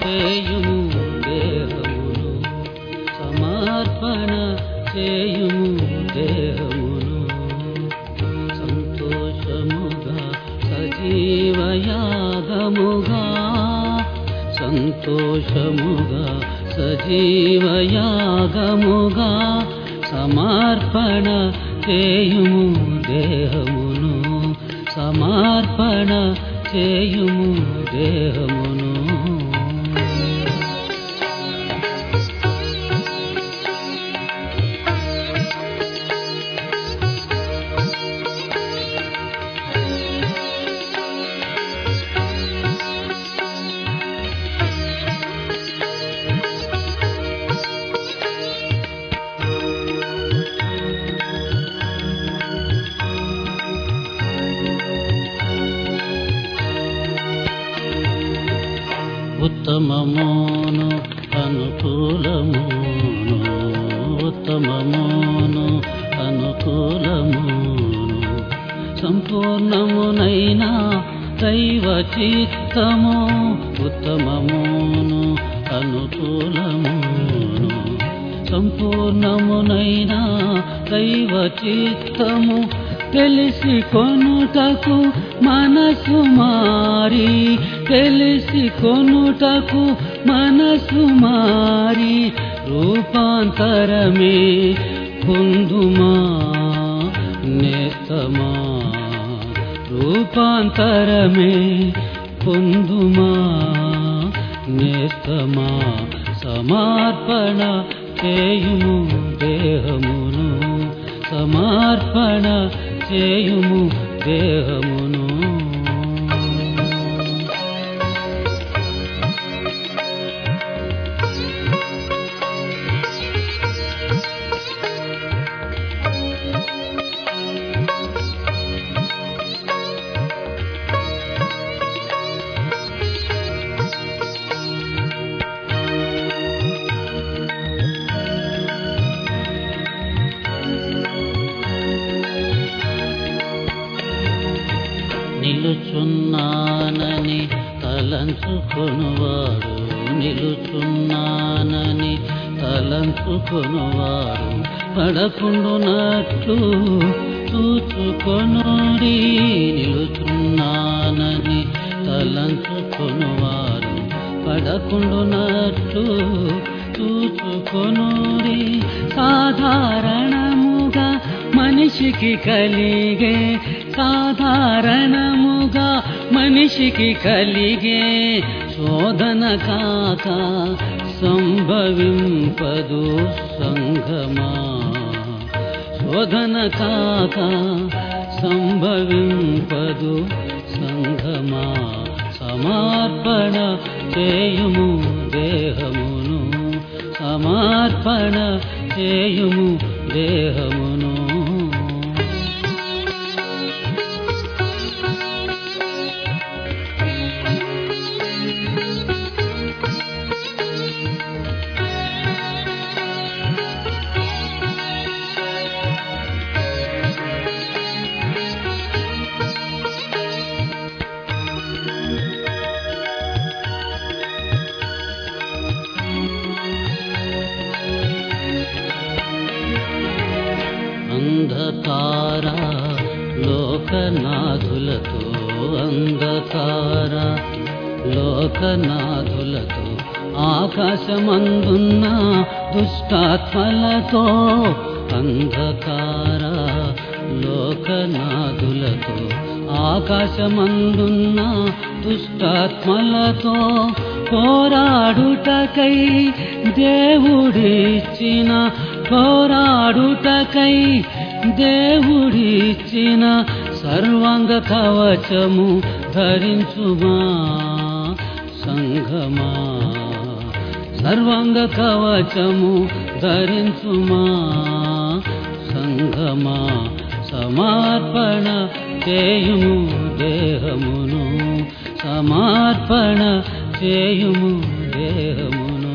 చేయుము దేహమును సమర్పణ చేయుము దేహమును సంతోషముగా సజీవయాగముగా సంతోషముగా సజీవయాగముగా సమర్పణ చేయుము దేహమును సమర్పణ చేయుము దేహమును ఉత్తమమును అనుకూలమును ఉత్తమమును అనుకూలమును సంపూర్ణమునైన దైవ చిత్తము ఉత్తమమును అనుకూలమును సంపూర్ణమునైన దైవ చిత్తము తెలిసి కొనుటకు మనసు మారి తెలిసి కొనుటకు మనసు మారి రూపాంతరమే పొందుమా నేస్తమా రూపాంతరమే పొందుమా నేస్తమా సమర్పణ చేయుము దేహమును సమర్పణ చేయుము దేహమును నిలుచున్నానని తలంచుకొనువాడు నిలుచున్నానని తలంచుకొనువాడు పడకుండునట్లు చూచుకొనుడి నిలుచున్నానని తలంచుకొనువారు పడకుండునట్లు చూచుకొనుడి సాధారణముగా మనిషికి కలిగే సాధారణముగా మనిషికి కలిగే శోధన కాక సంభవింపదు సంగమా శోధన కాక సంభవింపదు సంగమా సమర్పణ చేయుము దేహమును సమర్పణ చేయుము దేహమును అంధకార లోకనాథులతో అంధకార లోకనాథులతో ఆకాశమందున్న దుష్టాత్మలతో అంధకార లోకనాథులతో ఆకాశమందున్న దుష్టాత్మలతో పోరాడుటకై దేవుడిచ్చిన పోరాడుటకై దేవుడిచ్చిన సర్వాంగ కవచము ధరించుమా సంఘమా సర్వాంగ కవచము ధరించుమా సంఘమా సమర్పణ చేయుము దేహమును సమర్పణ చేయుము దేహమును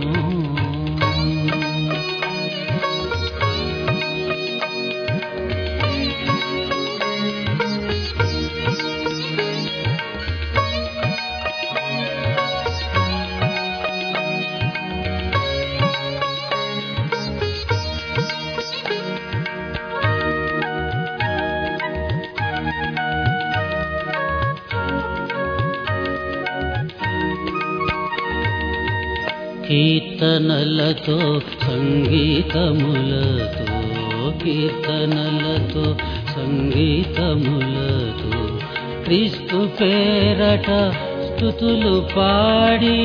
కీర్తనలతో సంగీతములతో కీర్తనలతో సంగీతములతో క్రీస్తు పేరట స్థుతులు పాడి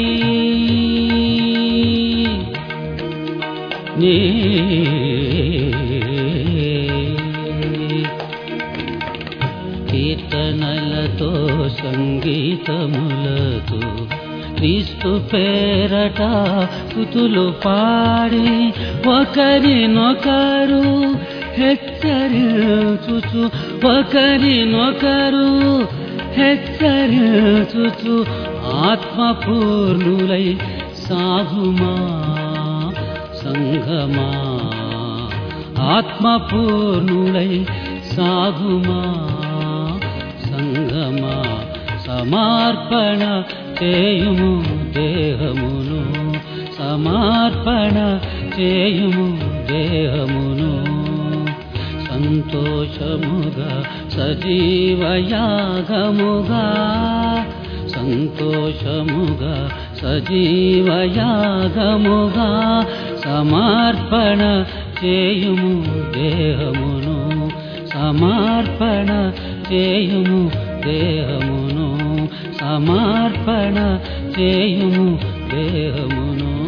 నీ కీర్తనలతో సంగీతములతో క్రీస్తు పేరట స్థుతులు పాడి ఒకరినొకరు హెచ్చరించుచు ఒకరినొకరు హెచ్చరించుచు ఆత్మపూర్ణులై సాగుమా సంగమా ఆత్మపూర్ణులై సాగుమా సంగమా సమర్పణ చేయుము దేహమును సమర్పణ చేయుము దేహమును సంతోషముగా సజీవయాగముగా సంతోషముగా సజీవయాగముగా సమర్పణ చేయుము దేహమును సమర్పణ చేయుము దేహమును సమర్పణ చేయుము దేహమును